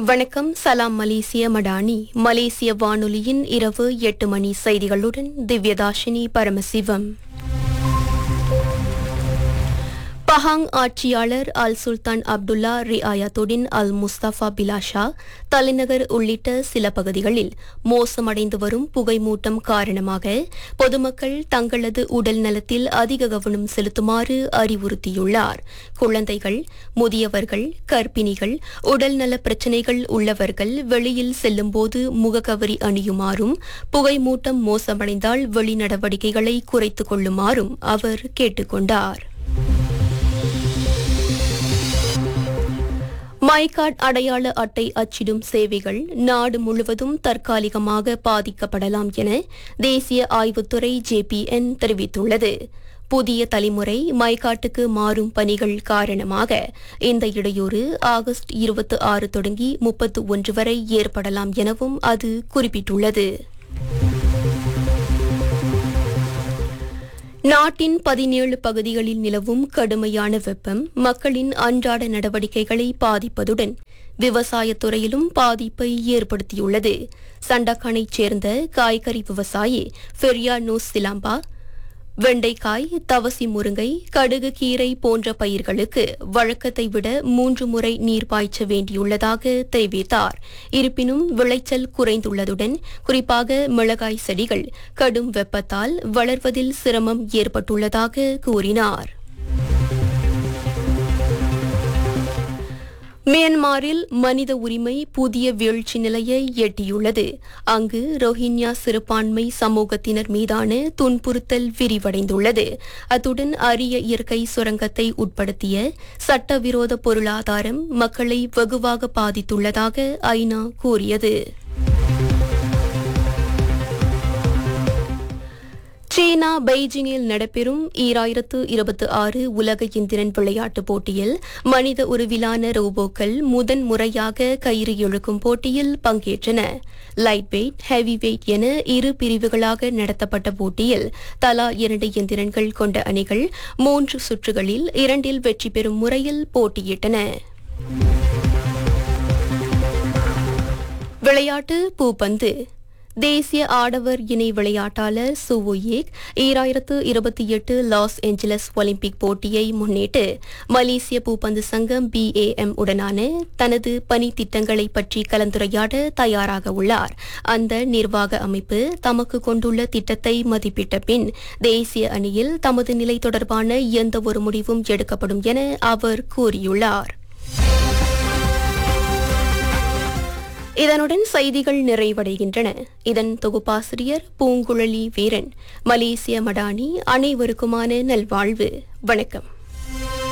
வணக்கம் சலாம் மலேசிய மடானி மலேசிய வானொலியின் இரவு எட்டு மணி செய்திகளுடன் திவ்யதாஷினி பரமசிவம் பஹாங் ஆட்சியாளர் அல் சுல்தான் அப்துல்லா ரியாயத்துடின் அல் முஸ்தபா பிலாஷா தலைநகர் உள்ளிட்ட சில பகுதிகளில் மோசமடைந்து வரும் புகைமூட்டம் காரணமாக பொதுமக்கள் தங்களது உடல் நலத்தில் அதிக கவனம் செலுத்துமாறு அறிவுறுத்தியுள்ளார் குழந்தைகள் முதியவர்கள் கர்ப்பிணிகள் உடல்நல பிரச்சினைகள் உள்ளவர்கள் வெளியில் செல்லும்போது முகக்கவரி அணியுமாறும் புகைமூட்டம் மோசமடைந்தால் வெளி நடவடிக்கைகளை குறைத்துக் கொள்ளுமாறும் அவர் கேட்டுக் கொண்டார் மைகார்ட் அடையாள அட்டை அச்சிடும் சேவைகள் நாடு முழுவதும் தற்காலிகமாக பாதிக்கப்படலாம் என தேசிய ஆய்வுத்துறை ஜேபிஎன் தெரிவித்துள்ளது புதிய தலைமுறை மைகாட்டுக்கு மாறும் பணிகள் காரணமாக இந்த இடையூறு ஆகஸ்ட் இருபத்தி ஆறு தொடங்கி முப்பத்து ஒன்று வரை ஏற்படலாம் எனவும் அது குறிப்பிட்டுள்ளது நாட்டின் பதினேழு பகுதிகளில் நிலவும் கடுமையான வெப்பம் மக்களின் அன்றாட நடவடிக்கைகளை பாதிப்பதுடன் விவசாயத் துறையிலும் பாதிப்பை ஏற்படுத்தியுள்ளது சண்டக்கானைச் சேர்ந்த காய்கறி விவசாயி ஃபெரியா நூஸ் சிலாம்பா வெண்டைக்காய் தவசி முருங்கை கடுகு கீரை போன்ற பயிர்களுக்கு வழக்கத்தை விட மூன்று முறை நீர் பாய்ச்ச வேண்டியுள்ளதாக தெரிவித்தார் இருப்பினும் விளைச்சல் குறைந்துள்ளதுடன் குறிப்பாக மிளகாய் செடிகள் கடும் வெப்பத்தால் வளர்வதில் சிரமம் ஏற்பட்டுள்ளதாக கூறினார் மியான்மரில் மனித உரிமை புதிய வீழ்ச்சி நிலையை எட்டியுள்ளது அங்கு ரோஹிங்யா சிறுபான்மை சமூகத்தினர் மீதான துன்புறுத்தல் விரிவடைந்துள்ளது அத்துடன் அரிய இயற்கை சுரங்கத்தை உட்படுத்திய சட்டவிரோத பொருளாதாரம் மக்களை வெகுவாக பாதித்துள்ளதாக ஐநா கூறியது சீனா பெய்ஜிங்கில் நடைபெறும் ஈராயிரத்து இருபத்தி ஆறு உலக இந்திரன் விளையாட்டுப் போட்டியில் மனித உருவிலான ரோபோக்கள் முதன் முறையாக கயிறு இழுக்கும் போட்டியில் பங்கேற்றன லைட் வெயிட் ஹெவி வெயிட் என இரு பிரிவுகளாக நடத்தப்பட்ட போட்டியில் தலா இரண்டு எந்திரன்கள் கொண்ட அணிகள் மூன்று சுற்றுகளில் இரண்டில் வெற்றி பெறும் முறையில் போட்டியிட்டன விளையாட்டு பூப்பந்து தேசிய ஆடவர் இணை விளையாட்டாளர் சுவுயேக் ஈராயிரத்து இருபத்தி எட்டு லாஸ் ஏஞ்சலஸ் ஒலிம்பிக் போட்டியை முன்னிட்டு மலேசிய பூப்பந்து சங்கம் பிஏஎம் உடனான தனது பணி திட்டங்களை பற்றி கலந்துரையாட தயாராக உள்ளார் அந்த நிர்வாக அமைப்பு தமக்கு கொண்டுள்ள திட்டத்தை மதிப்பிட்ட பின் தேசிய அணியில் தமது நிலை தொடர்பான எந்த ஒரு முடிவும் எடுக்கப்படும் என அவர் கூறியுள்ளார் இதனுடன் செய்திகள் நிறைவடைகின்றன இதன் தொகுப்பாசிரியர் பூங்குழலி வீரன் மலேசிய மடானி அனைவருக்குமான நல்வாழ்வு வணக்கம்